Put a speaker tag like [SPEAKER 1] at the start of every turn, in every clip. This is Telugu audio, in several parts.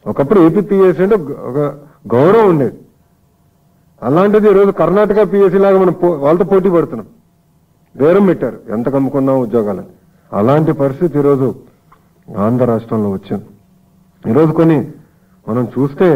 [SPEAKER 1] ఒకప్పుడు ఏపీ పిఎస్సీ అంటే ఒక- ఒక గౌరవం ఉండేది అలాంటిది ఈరోజు కర్ణాటక పిఎస్సీ లాగా మనం పో- వాళ్ళతో పోటీ పడుతున్నాం బేరం పెట్టారు ఎంత కమ్ముకున్నాం ఉద్యోగాలని అలాంటి పరిస్థితి ఈరోజు ఆంధ్ర రాష్ట్రంలో వచ్చింది ఈరోజు కొన్ని మనం చూస్తే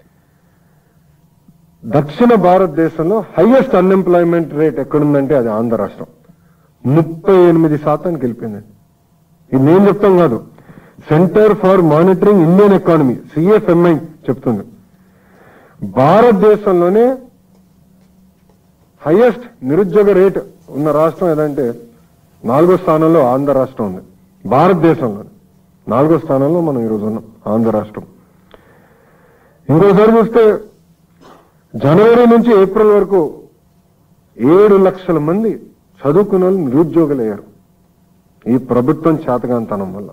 [SPEAKER 1] దక్షిణ భారతదేశంలో హైయెస్ట్ అన్ఎంప్లాయ్మెంట్ రేట్ ఎక్కడుందంటే అది ఆంధ్ర రాష్ట్రం ముప్పై ఎనిమిది శాతానికి వెళ్ళిపోయిందండి ఇది నేను చెప్తాం కాదు centre for monitoring Indian economy CFMI చెప్తుంది భారతదేశంలోనే హైయెస్ట్ నిరుద్యోగ రేట్ ఉన్న రాష్ట్రం ఏదంటే నాలుగో స్థానంలో ఆంధ్ర రాష్ట్రం ఉంది భారతదేశంలో నాలుగో స్థానంలో మనం ఈరోజు ఉన్నాం ఆంధ్ర రాష్ట్రం ఇంకోసారి చూస్తే జనవరి నుంచి ఏప్రిల్ వరకు ఏడు లక్షల మంది చదువుకున్న వాళ్ళు నిరుద్యోగులయ్యారు ఈ ప్రభుత్వం చేతగాంతనం వల్ల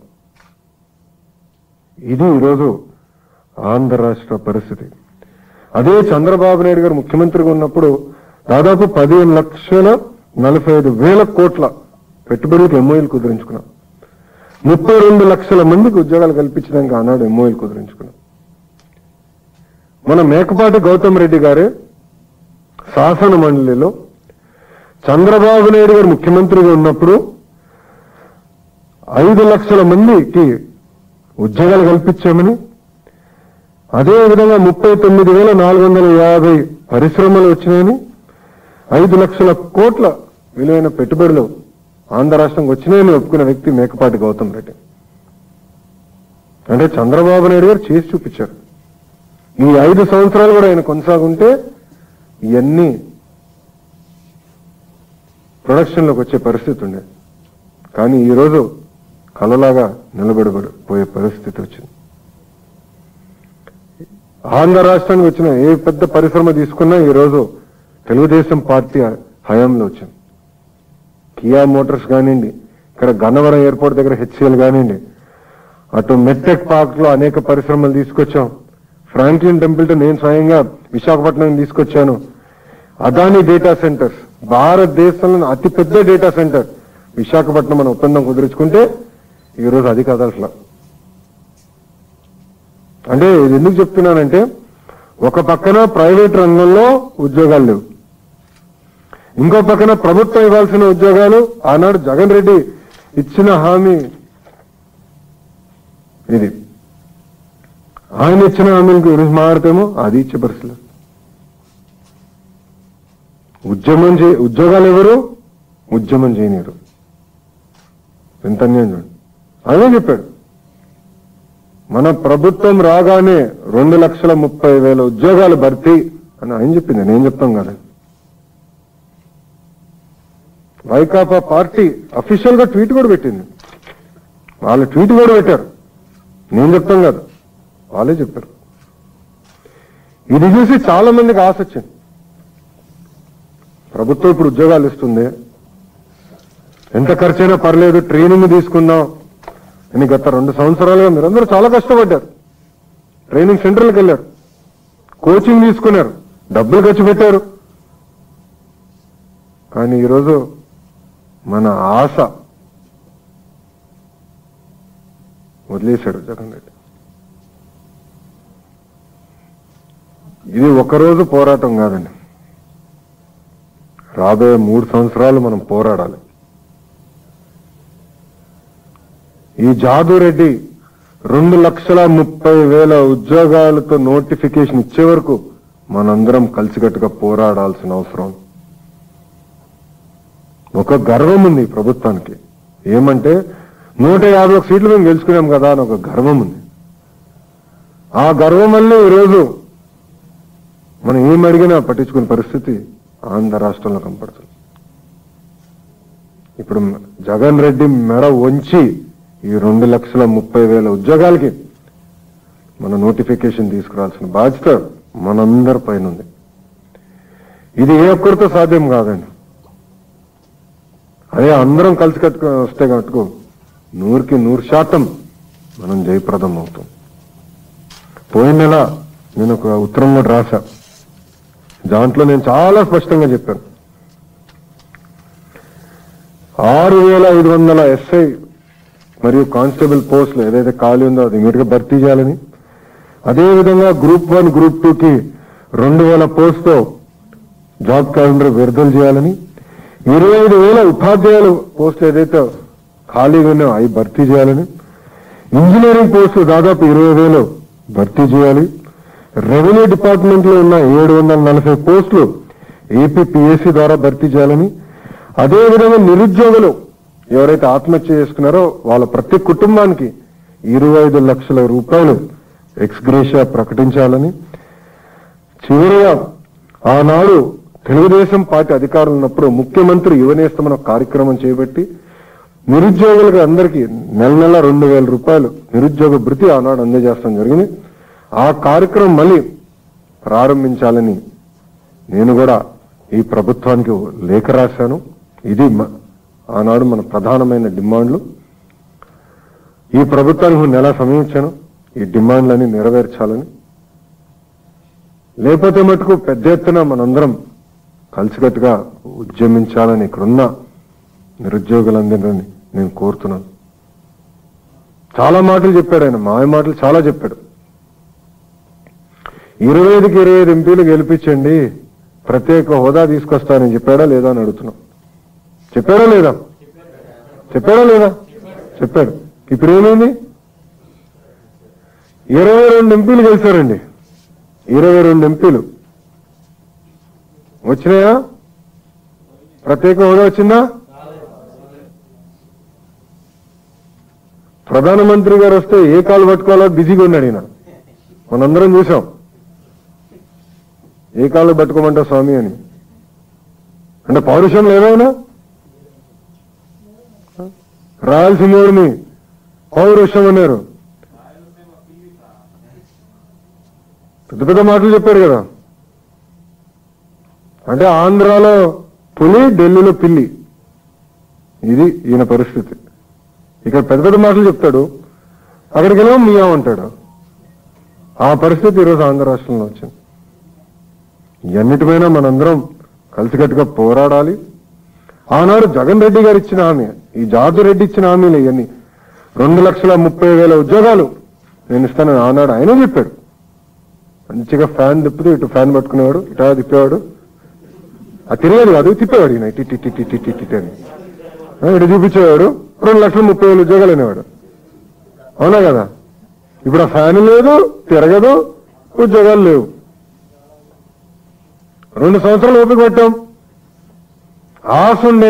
[SPEAKER 1] ఇది ఈరోజు ఆంధ్ర రాష్ట్ర పరిస్థితి అదే చంద్రబాబు నాయుడు గారు ముఖ్యమంత్రిగా ఉన్నప్పుడు దాదాపు పదిహేను లక్షల నలభై ఐదు వేల కోట్ల పెట్టుబడులకు ఎంఓఈలు కుదిరించుకున్నాం ముప్పై రెండు లక్షల మందికి ఉద్యోగాలు కల్పించడానికి ఆనాడు ఎంఓఈలు కుదిరించుకున్నాం మన మేకపాటి గౌతమ్ రెడ్డి గారే శాసన మండలిలో చంద్రబాబు నాయుడు గారు ముఖ్యమంత్రిగా ఉన్నప్పుడు ఐదు లక్షల మందికి ఉద్యోగాలు కల్పించామని అదే విధంగా ముప్పై తొమ్మిది వేల నాలుగు వందల యాభై పరిశ్రమలు వచ్చినాయని ఐదు లక్షల కోట్ల విలువైన పెట్టుబడులు ఆంధ్ర రాష్ట్రంకి వచ్చినాయని ఒప్పుకున్న వ్యక్తి మేకపాటి గౌతమ్ రెడ్డి అంటే చంద్రబాబు నాయుడు గారు చేసి చూపించారు ఈ ఐదు సంవత్సరాలు కూడా ఆయన కొనసాగుంటే ఇవన్నీ ప్రొడక్షన్లోకి వచ్చే పరిస్థితి ఉండేది కానీ ఈరోజు కలలాగా నిలబడిపోయే పరిస్థితి వచ్చింది ఆంధ్ర రాష్ట్రానికి వచ్చిన ఏ పెద్ద పరిశ్రమ తీసుకున్నా ఈరోజు తెలుగుదేశం పార్టీ హయాంలో వచ్చింది కియా మోటార్స్ కానివ్వండి ఇక్కడ గన్నవరం ఎయిర్పోర్ట్ దగ్గర హెచ్సిఎల్ కానివ్వండి అటు మెట్టెక్ పార్క్ లో అనేక పరిశ్రమలు తీసుకొచ్చాం ఫ్రాంక్లిన్ టెంపుల్టన్ నేను స్వయంగా విశాఖపట్నం తీసుకొచ్చాను అదాని డేటా సెంటర్స్ భారతదేశంలో అతిపెద్ద డేటా సెంటర్ విశాఖపట్నం మన ఒప్పందం కుదుర్చుకుంటే ఈరోజు అది కాదు అసలు అంటే ఇది ఎందుకు చెప్తున్నానంటే ఒక పక్కన ప్రైవేట్ రంగంలో ఉద్యోగాలు లేవు ఇంకో పక్కన ప్రభుత్వం ఇవ్వాల్సిన ఉద్యోగాలు ఆనాడు జగన్ రెడ్డి ఇచ్చిన హామీ ఇది ఆయన ఇచ్చిన హామీల గురించి మాట్లాడితేమో అది ఇచ్చే పరిస్థితులు ఉద్యమం చే ఉద్యోగాలు ఎవరు ఉద్యమం చేయనీరు ఎంత అన్యాయం చూడండి అదే చెప్పాడు మన ప్రభుత్వం రాగానే రెండు లక్షల ముప్పై వేల ఉద్యోగాలు భర్తీ అని ఆయన చెప్పింది నేను చెప్తాం కదా వైకాపా పార్టీ అఫీషియల్ గా ట్వీట్ కూడా పెట్టింది వాళ్ళు ట్వీట్ కూడా పెట్టారు నేను చెప్తాం కదా వాళ్ళే చెప్పారు ఇది చూసి చాలా మందికి ఆశ వచ్చింది ప్రభుత్వం ఇప్పుడు ఉద్యోగాలు ఇస్తుంది ఎంత ఖర్చైనా పర్లేదు ట్రైనింగ్ తీసుకుందాం అని గత రెండు సంవత్సరాలుగా మీరందరూ చాలా కష్టపడ్డారు ట్రైనింగ్ సెంటర్లకు వెళ్ళారు కోచింగ్ తీసుకున్నారు డబ్బులు ఖర్చు పెట్టారు కానీ ఈరోజు మన ఆశ వదిలేశాడు జగన్ రెడ్డి ఇది ఒకరోజు పోరాటం కాదండి రాబోయే మూడు సంవత్సరాలు మనం పోరాడాలి ఈ జాదు రెడ్డి రెండు లక్షల ముప్పై వేల ఉద్యోగాలతో నోటిఫికేషన్ ఇచ్చే వరకు మనందరం కలిసికట్టుగా పోరాడాల్సిన అవసరం ఒక గర్వం ఉంది ఈ ప్రభుత్వానికి ఏమంటే నూట యాభై ఒక సీట్లు మేము గెలుచుకున్నాం కదా అని ఒక గర్వం ఉంది ఆ గర్వం వల్లే ఈరోజు మనం ఏం అడిగినా పట్టించుకునే పరిస్థితి ఆంధ్ర రాష్ట్రంలో కనపడుతుంది ఇప్పుడు జగన్ రెడ్డి మెడ వంచి ఈ రెండు లక్షల ముప్పై వేల ఉద్యోగాలకి మన నోటిఫికేషన్ తీసుకురావాల్సిన బాధ్యత మనందరి పైన ఉంది ఇది ఏ ఒక్కరితో సాధ్యం కాదండి అదే అందరం కలిసి కట్టుకు వస్తే కట్టుకు నూరుకి నూరు శాతం మనం జయప్రదం అవుతాం పోయిన నెల నేను ఒక ఉత్తరం కూడా రాశా దాంట్లో నేను చాలా స్పష్టంగా చెప్పాను ఆరు వేల ఐదు వందల ఎస్ఐ మరియు కానిస్టేబుల్ పోస్టులు ఏదైతే ఖాళీ ఉందో అది ఇమీడియట్ గా భర్తీ చేయాలని అదేవిధంగా గ్రూప్ వన్ గ్రూప్ టూకి రెండు వేల పోస్టుతో జాబ్ క్యాలెండర్ విడుదల చేయాలని ఇరవై ఐదు వేల ఉపాధ్యాయులు పోస్టులు ఏదైతే ఖాళీగా ఉన్నాయో అవి భర్తీ చేయాలని ఇంజనీరింగ్ పోస్టులు దాదాపు ఇరవై వేలు భర్తీ చేయాలి రెవెన్యూ డిపార్ట్మెంట్ లో ఉన్న ఏడు వందల నలభై పోస్టులు ఏపీ పిఎస్సి ద్వారా భర్తీ చేయాలని అదేవిధంగా నిరుద్యోగులు ఎవరైతే ఆత్మహత్య చేసుకున్నారో వాళ్ళ ప్రతి కుటుంబానికి ఇరవై ఐదు లక్షల రూపాయలు ఎక్స్గ్రేషియా ప్రకటించాలని చివరిగా ఆనాడు తెలుగుదేశం పార్టీ అధికారులు ఉన్నప్పుడు ముఖ్యమంత్రి యువనేస్తం అనే ఒక కార్యక్రమం చేపట్టి నిరుద్యోగులకు అందరికీ నెల నెల రెండు వేల రూపాయలు నిరుద్యోగ భృతి ఆనాడు అందజేస్తాం జరిగింది ఆ కార్యక్రమం మళ్ళీ ప్రారంభించాలని నేను కూడా ఈ ప్రభుత్వానికి లేఖ రాశాను ఇది మ- ఆనాడు మన ప్రధానమైన డిమాండ్లు ఈ ప్రభుత్వానికి నెల సమయం ఇచ్చాను ఈ డిమాండ్లని నెరవేర్చాలని లేకపోతే మటుకు పెద్ద ఎత్తున మనందరం కలిసికట్టుగా ఉద్యమించాలని ఇక్కడున్న నిరుద్యోగులందరినీ నేను కోరుతున్నాను చాలా మాటలు చెప్పాడు ఆయన మాయ మాటలు చాలా చెప్పాడు ఇరవై ఐదుకి ఇరవై ఐదు ఎంపీలు గెలిపించండి ప్రత్యేక హోదా తీసుకొస్తానని చెప్పాడా లేదా అని అడుగుతున్నాం చెప్పాడా లేదా చెప్పాడా లేదా చెప్పాడు ఇప్పుడు ఏమైంది ఇరవై రెండు ఎంపీలు గెలిచారండి ఇరవై రెండు ఎంపీలు వచ్చినాయా ప్రత్యేక హోదా వచ్చిందా ప్రధానమంత్రి గారు వస్తే ఏ కాలు పట్టుకోవాలో బిజీగా ఉన్నాడు ఈయన మనందరం చూసాం ఏ కాళ్ళు పట్టుకోమంటావు స్వామి అని అంటే పౌరుషం లేదైనా రాయలసీమని పౌరుషం అన్నారు పెద్ద పెద్ద మాటలు చెప్పాడు కదా అంటే ఆంధ్రాలో పులి ఢిల్లీలో పిల్లి ఇది ఈయన పరిస్థితి ఇక్కడ పెద్ద పెద్ద మాటలు చెప్తాడు అక్కడికి వెళ్ళాం మియా అంటాడు ఆ పరిస్థితి ఈరోజు ఆంధ్ర రాష్ట్రంలో వచ్చింది ఇవన్నిటిపైన మనందరం కలిసికట్టుగా పోరాడాలి ఆనాడు జగన్ రెడ్డి గారు ఇచ్చిన హామీ ఈ జార్జు రెడ్డి ఇచ్చిన హామీలు ఇవన్నీ రెండు లక్షల ముప్పై వేల ఉద్యోగాలు నేను ఇస్తానని ఆనాడు ఆయన చెప్పాడు మంచిగా ఫ్యాన్ తిప్పితే ఇటు ఫ్యాన్ పట్టుకునేవాడు ఇటా తిప్పేవాడు అది తిరిగేది కాదు తిప్పేవాడు ఈయన ఇటు ఇటు ఇటు ఇటు ఇటు ఇటు అని ఆ, ఇటు చూపించేవాడు రెండు లక్షల ముప్పై వేల ఉద్యోగాలు అనేవాడు అవునా కదా ఇప్పుడు ఆ ఫ్యాన్ లేదు తిరగదు ఉద్యోగాలు లేవు రెండు సంవత్సరాలు ఓపిక పట్టాం ఆశ ఉండే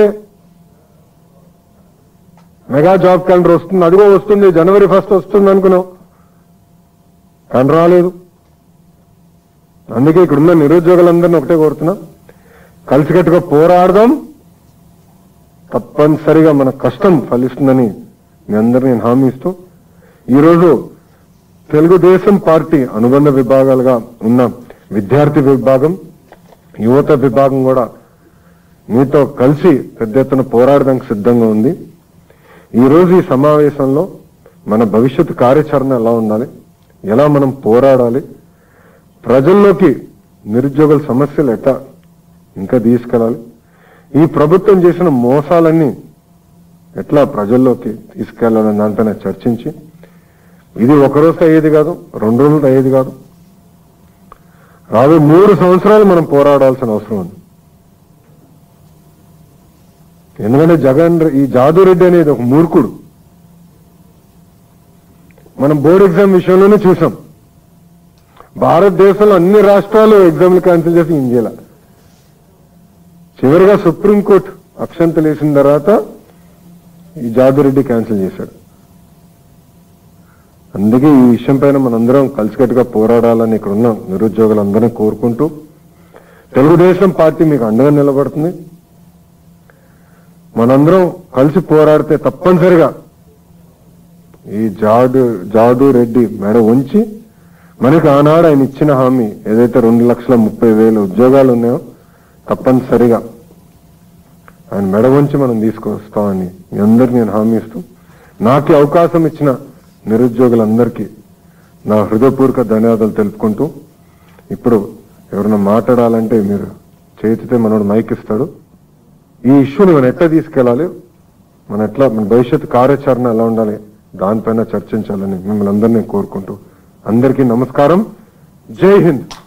[SPEAKER 1] మెగా జాబ్ క్యాలెండర్ వస్తుంది అదిగో వస్తుంది జనవరి ఫస్ట్ వస్తుంది అనుకున్నాం కానీ రాలేదు అందుకే ఇక్కడున్న నిరుద్యోగులందరినీ ఒకటే కోరుతున్నా కలిసికట్టుగా పోరాడదాం తప్పనిసరిగా మన కష్టం ఫలిస్తుందని మీ అందరినీ నేను హామీ ఇస్తూ ఈరోజు తెలుగుదేశం పార్టీ అనుబంధ విభాగాలుగా ఉన్న విద్యార్థి విభాగం యువత విభాగం కూడా మీతో కలిసి పెద్ద ఎత్తున పోరాడడానికి సిద్ధంగా ఉంది ఈరోజు ఈ సమావేశంలో మన భవిష్యత్ కార్యాచరణ ఎలా ఉండాలి ఎలా మనం పోరాడాలి ప్రజల్లోకి నిరుద్యోగుల సమస్యలు ఎట్లా ఇంకా తీసుకెళ్ళాలి ఈ ప్రభుత్వం చేసిన మోసాలన్నీ ఎట్లా ప్రజల్లోకి తీసుకెళ్లాలని దానిపైన చర్చించి ఇది ఒక రోజు అయ్యేది కాదు రెండు రోజులతో అయ్యేది కాదు రాబోయే మూడు సంవత్సరాలు మనం పోరాడాల్సిన అవసరం ఉంది ఎందుకంటే జగన్ రె- ఈ జాదురెడ్డి అనేది ఒక మూర్ఖుడు మనం బోర్డు ఎగ్జామ్ విషయంలోనే చూసాం భారతదేశంలో అన్ని రాష్ట్రాలు ఎగ్జామ్లు క్యాన్సిల్ చేసి ఇండియాలో చివరిగా సుప్రీంకోర్టు అక్షంతలు వేసిన తర్వాత ఈ జాదురెడ్డి క్యాన్సిల్ చేశాడు అందుకే ఈ విషయం పైన మనందరం కలిసికట్టుగా పోరాడాలని ఇక్కడ ఉన్న నిరుద్యోగులందరినీ కోరుకుంటూ తెలుగుదేశం పార్టీ మీకు అండగా నిలబడుతుంది మనందరం కలిసి పోరాడితే తప్పనిసరిగా ఈ జాడు జాడు రెడ్డి మెడ ఉంచి మనకి ఆనాడు ఆయన ఇచ్చిన హామీ ఏదైతే రెండు లక్షల ముప్పై వేల ఉద్యోగాలు ఉన్నాయో తప్పనిసరిగా ఆయన మెడ వంచి మనం తీసుకొస్తామని మీ అందరికి నేను హామీ ఇస్తూ నాకు ఈ అవకాశం ఇచ్చిన నిరుద్యోగులందరికీ నా హృదయపూర్వక ధన్యవాదాలు తెలుపుకుంటూ ఇప్పుడు ఎవరైనా మాట్లాడాలంటే మీరు చేతితే మనోడు మైక్ ఇస్తాడు ఈ ఇష్యూని మనం ఎట్లా తీసుకెళ్ళాలి మన ఎట్లా మన భవిష్యత్ కార్యాచరణ ఎలా ఉండాలి దానిపైన చర్చించాలని మిమ్మల్ని అందరినీ కోరుకుంటూ అందరికీ నమస్కారం జై హింద్